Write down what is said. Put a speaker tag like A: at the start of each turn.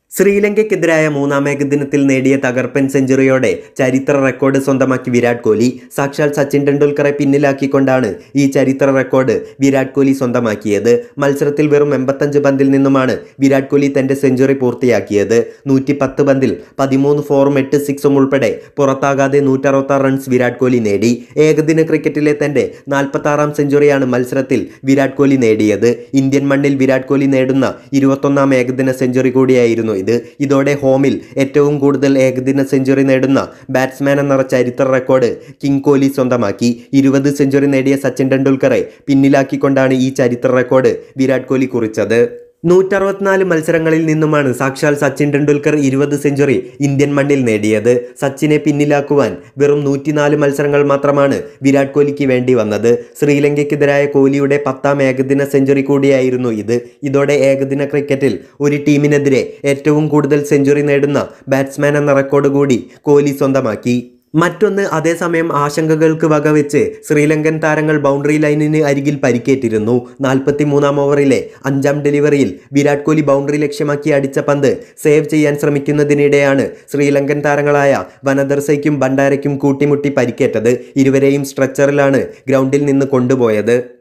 A: ശ്രീലങ്കയ്ക്കെതിരായ മൂന്നാം ഏകദിനത്തിൽ നേടിയ തകർപ്പൻ സെഞ്ചുറിയോടെ ചരിത്ര റെക്കോർഡ് സ്വന്തമാക്കി വിരാട് കോഹ്ലി സാക്ഷാൽ സച്ചിൻ ടെണ്ടുൽക്കറെ പിന്നിലാക്കിക്കൊണ്ടാണ് ഈ ചരിത്ര റെക്കോർഡ് വിരാട് കോഹ്ലി സ്വന്തമാക്കിയത് മത്സരത്തിൽ വെറും എൺപത്തഞ്ച് പന്തിൽ നിന്നുമാണ് വിരാട് കോഹ്ലി തന്റെ സെഞ്ചുറി പൂർത്തിയാക്കിയത് നൂറ്റി പത്ത് പന്തിൽ പതിമൂന്ന് ഫോറും എട്ട് സിക്സും ഉൾപ്പെടെ പുറത്താകാതെ നൂറ്ററുപത്താറ് റൺസ് വിരാട് കോഹ്ലി നേടി ഏകദിന ക്രിക്കറ്റിലെ തന്റെ നാൽപ്പത്താറാം സെഞ്ചുറിയാണ് മത്സരത്തിൽ വിരാട് കോഹ്ലി നേടിയത് ഇന്ത്യൻ മണ്ണിൽ വിരാട് കോഹ്ലി നേടുന്ന ഇരുപത്തൊന്നാം ഏകദിന സെഞ്ചുറി കൂടിയായിരുന്നു ഇത് ഇതോടെ ഹോമിൽ ഏറ്റവും കൂടുതൽ ഏകദിന സെഞ്ചുറി നേടുന്ന ബാറ്റ്സ്മാൻ എന്ന ചരിത്ര റെക്കോർഡ് കിങ് കോഹ്ലി സ്വന്തമാക്കി ഇരുപത് സെഞ്ചുറി നേടിയ സച്ചിൻ ടെണ്ടുൽക്കറെ പിന്നിലാക്കിക്കൊണ്ടാണ് ഈ ചരിത്ര റെക്കോർഡ് വിരാട് കോഹ്ലി കുറിച്ചത് നൂറ്ററുപത്തിനാല് മത്സരങ്ങളിൽ നിന്നുമാണ് സാക്ഷാൽ സച്ചിൻ ടെണ്ടുൽക്കർ ഇരുപത് സെഞ്ചുറി ഇന്ത്യൻ മണ്ണിൽ നേടിയത് സച്ചിനെ പിന്നിലാക്കുവാൻ വെറും നൂറ്റിനാല് മത്സരങ്ങൾ മാത്രമാണ് വിരാട് കോഹ്ലിക്ക് വേണ്ടി വന്നത് ശ്രീലങ്കയ്ക്കെതിരായ കോഹ്ലിയുടെ പത്താം ഏകദിന സെഞ്ചുറി കൂടിയായിരുന്നു ഇത് ഇതോടെ ഏകദിന ക്രിക്കറ്റിൽ ഒരു ടീമിനെതിരെ ഏറ്റവും കൂടുതൽ സെഞ്ചുറി നേടുന്ന ബാറ്റ്സ്മാൻ എന്ന റെക്കോർഡ് കൂടി കോഹ്ലി സ്വന്തമാക്കി മറ്റൊന്ന് അതേസമയം ആശങ്കകൾക്ക് വകവെച്ച് ശ്രീലങ്കൻ താരങ്ങൾ ബൗണ്ടറി ലൈനിന് അരികിൽ പരിക്കേറ്റിരുന്നു നാൽപ്പത്തി മൂന്നാം ഓവറിലെ അഞ്ചാം ഡെലിവറിയിൽ വിരാട് കോഹ്ലി ബൗണ്ടറി ലക്ഷ്യമാക്കി അടിച്ച പന്ത് സേവ് ചെയ്യാൻ ശ്രമിക്കുന്നതിനിടെയാണ് ശ്രീലങ്കൻ താരങ്ങളായ വനദർസയ്ക്കും ഭണ്ഡാരയ്ക്കും കൂട്ടിമുട്ടി പരിക്കേറ്റത് ഇരുവരെയും സ്ട്രെച്ചറിലാണ് ഗ്രൗണ്ടിൽ നിന്ന് കൊണ്ടുപോയത്